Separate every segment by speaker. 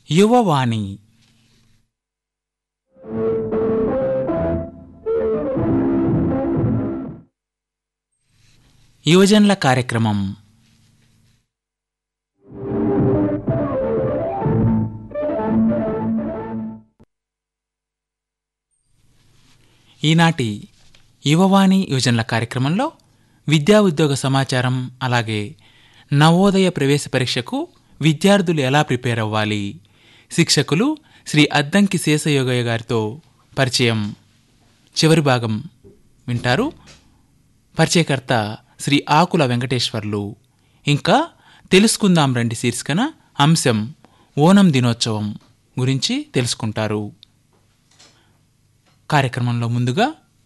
Speaker 1: యువవాణి యువజనుల కార్యక్రమం ఈనాటి యువవాణి యువజనుల కార్యక్రమంలో విద్యా ఉద్యోగ సమాచారం అలాగే నవోదయ ప్రవేశ పరీక్షకు విద్యార్థులు ఎలా ప్రిపేర్ అవ్వాలి శిక్షకులు శ్రీ అద్దంకి శేషయోగయ్య గారితో పరిచయం చివరి భాగం వింటారు పరిచయకర్త శ్రీ ఆకుల వెంకటేశ్వర్లు ఇంకా తెలుసుకుందాం రండి శీర్షికన అంశం ఓనం దినోత్సవం గురించి తెలుసుకుంటారు కార్యక్రమంలో ముందుగా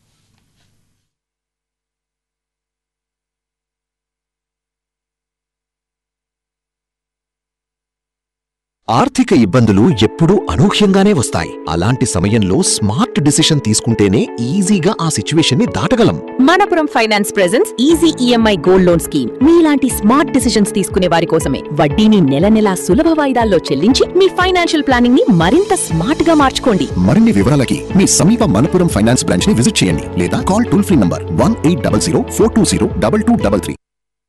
Speaker 2: ఆర్థిక ఇబ్బందులు ఎప్పుడూ అనూహ్యంగానే వస్తాయి అలాంటి సమయంలో స్మార్ట్ డిసిషన్ తీసుకుంటేనే ఈజీగా ఆ సిచ్యువేషన్ ని దాటగలం
Speaker 3: Manappuram finance presents easy EMI gold loan scheme మీలాంటి స్మార్ట్ డిసిషన్స్ తీసుకునే వారి కోసమే వడ్డీని నెల నెలా సులభ వాయిదాల్లో చెల్లించి మీ ఫైనాన్షియల్ ప్లానింగ్ ని మరింత స్మార్ట్ గా మార్చుకోండి
Speaker 2: మరిన్ని వివరాలకి మీ సమీప మనపురం ఫైనాన్స్ బ్రాంచ్ ని విజిట్ చేయండి లేదా call toll free number one eight double zero four two zero double two double three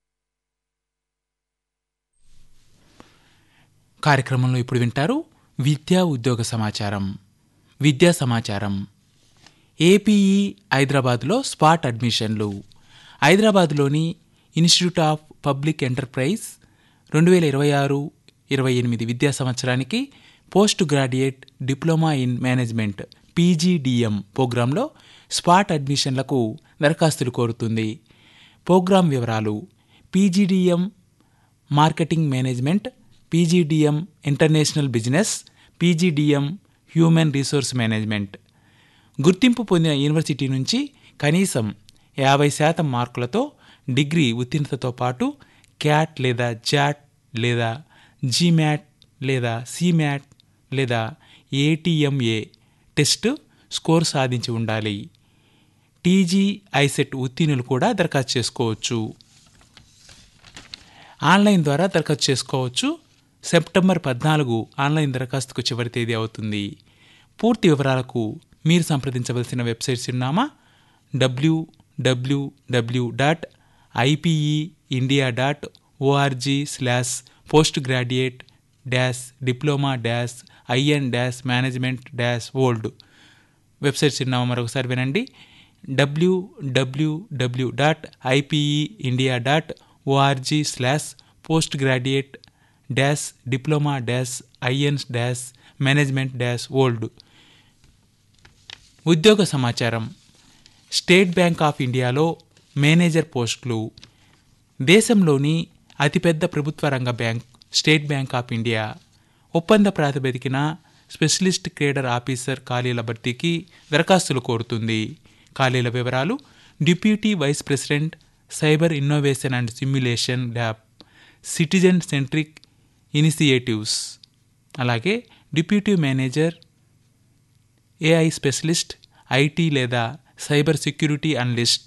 Speaker 1: కార్యక్రమంలో ఇప్పుడు వింటారు విద్యా ఉద్యోగ సమాచారం విద్యా సమాచారం ఏపీఈ హైదరాబాద్లో స్పాట్ అడ్మిషన్లు హైదరాబాద్లోని ఇన్స్టిట్యూట్ ఆఫ్ పబ్లిక్ ఎంటర్ప్రైజ్ రెండు వేల ఇరవై ఆరు ఇరవై ఎనిమిది విద్యా సంవత్సరానికి post graduate diploma in management PGDM ప్రోగ్రాంలో స్పాట్ అడ్మిషన్లకు దరఖాస్తులు కోరుతుంది ప్రోగ్రాం వివరాలు PGDM marketing management PGDM international business PGDM human resource management గుర్తింపు పొందిన యూనివర్సిటీ నుంచి కనీసం యాభై శాతం మార్కులతో డిగ్రీ ఉత్తీర్ణతతో పాటు క్యాట్ లేదా జాట్ లేదా జీమ్యాట్ లేదా సిమ్యాట్ లేదా ఏటీఎంఏ టెస్ట్ స్కోర్ సాధించి ఉండాలి టీజీ ఐసెట్ ఉత్తీర్ణులు కూడా దరఖాస్తు చేసుకోవచ్చు ఆన్లైన్ ద్వారా దరఖాస్తు చేసుకోవచ్చు సెప్టెంబర్ పద్నాలుగు ఆన్లైన్ దరఖాస్తుకు చివరి తేదీ అవుతుంది పూర్తి వివరాలకు మీరు సంప్రదించవలసిన వెబ్సైట్ చిరునామా WWW dot IPE India dot ORG slash post graduate dash diploma dash IN dash management dash old website చిరునామా మరొకసారి వినండి WWW dot IPE India dot ORG slash post graduate dash diploma dash INS dash management dash old ఉద్యోగ సమాచారం state bank of ఇండియాలో manager పోస్టులు దేశంలోని అతిపెద్ద ప్రభుత్వ రంగ bank state bank of India ఒప్పంద ప్రాతిపదికన స్పెషలిస్ట్ కేడర్ ఆఫీసర్ ఖాళీల భర్తీకి దరఖాస్తులు కోరుతుంది ఖాళీల వివరాలు deputy vice president cyber innovation and simulation lab citizen centric initiatives అలాగే deputy manager AI specialist IT లేదా సైబర్ సెక్యూరిటీ అనలిస్ట్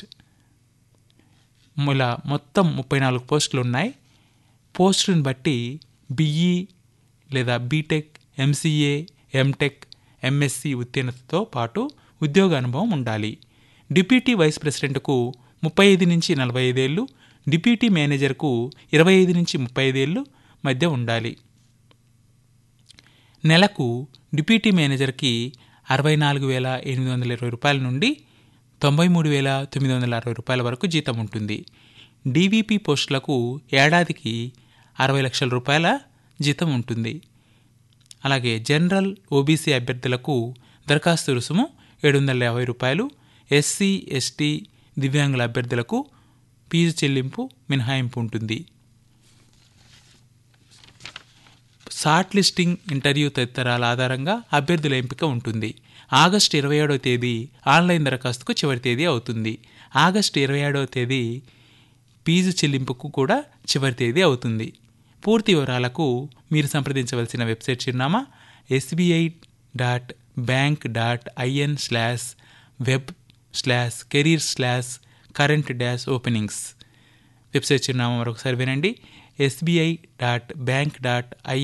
Speaker 1: ఇలా మొత్తం ముప్పై నాలుగు పోస్టులు ఉన్నాయి పోస్టులను బట్టి బిఈ లేదా బీటెక్ ఎంసీఏ ఎంటెక్ ఎంఎస్సి ఉత్తీర్ణతతో పాటు ఉద్యోగ అనుభవం ఉండాలి డిప్యూటీ వైస్ ప్రెసిడెంట్కు ముప్పై ఐదు నుంచి నలభై ఐదేళ్ళు డిప్యూటీ మేనేజర్కు ఇరవై ఐదు నుంచి ముప్పై ఐదేళ్ళు మధ్య ఉండాలి నెలకు డిప్యూటీ మేనేజర్కి అరవై నాలుగు వేల ఎనిమిది వందల ఇరవై రూపాయల నుండి తొంభై మూడు వేల తొమ్మిది వందల అరవై రూపాయల వరకు జీతం ఉంటుంది డీవీపీ పోస్టులకు ఏడాదికి అరవై లక్షల రూపాయల జీతం ఉంటుంది అలాగే జనరల్ ఓబీసీ అభ్యర్థులకు దరఖాస్తు రుసుము ఏడు వందల యాభై రూపాయలు ఎస్సీ ఎస్టీ దివ్యాంగుల అభ్యర్థులకు ఫీజు చెల్లింపు మినహాయింపు ఉంటుంది షార్ట్ లిస్టింగ్ ఇంటర్వ్యూ తదితరాల ఆధారంగా అభ్యర్థుల ఎంపిక ఉంటుంది ఆగస్టు ఇరవై ఏడవ తేదీ ఆన్లైన్ దరఖాస్తుకు చివరి తేదీ అవుతుంది ఆగస్టు ఇరవై ఏడవ తేదీ ఫీజు చెల్లింపుకు కూడా చివరి తేదీ అవుతుంది పూర్తి వివరాలకు మీరు సంప్రదించవలసిన వెబ్సైట్ చిరునామా SBI dot bank dot IN slash web slash career slash current dash openings website చిరునామా మరొకసారి వినండి SBI dot bank dot I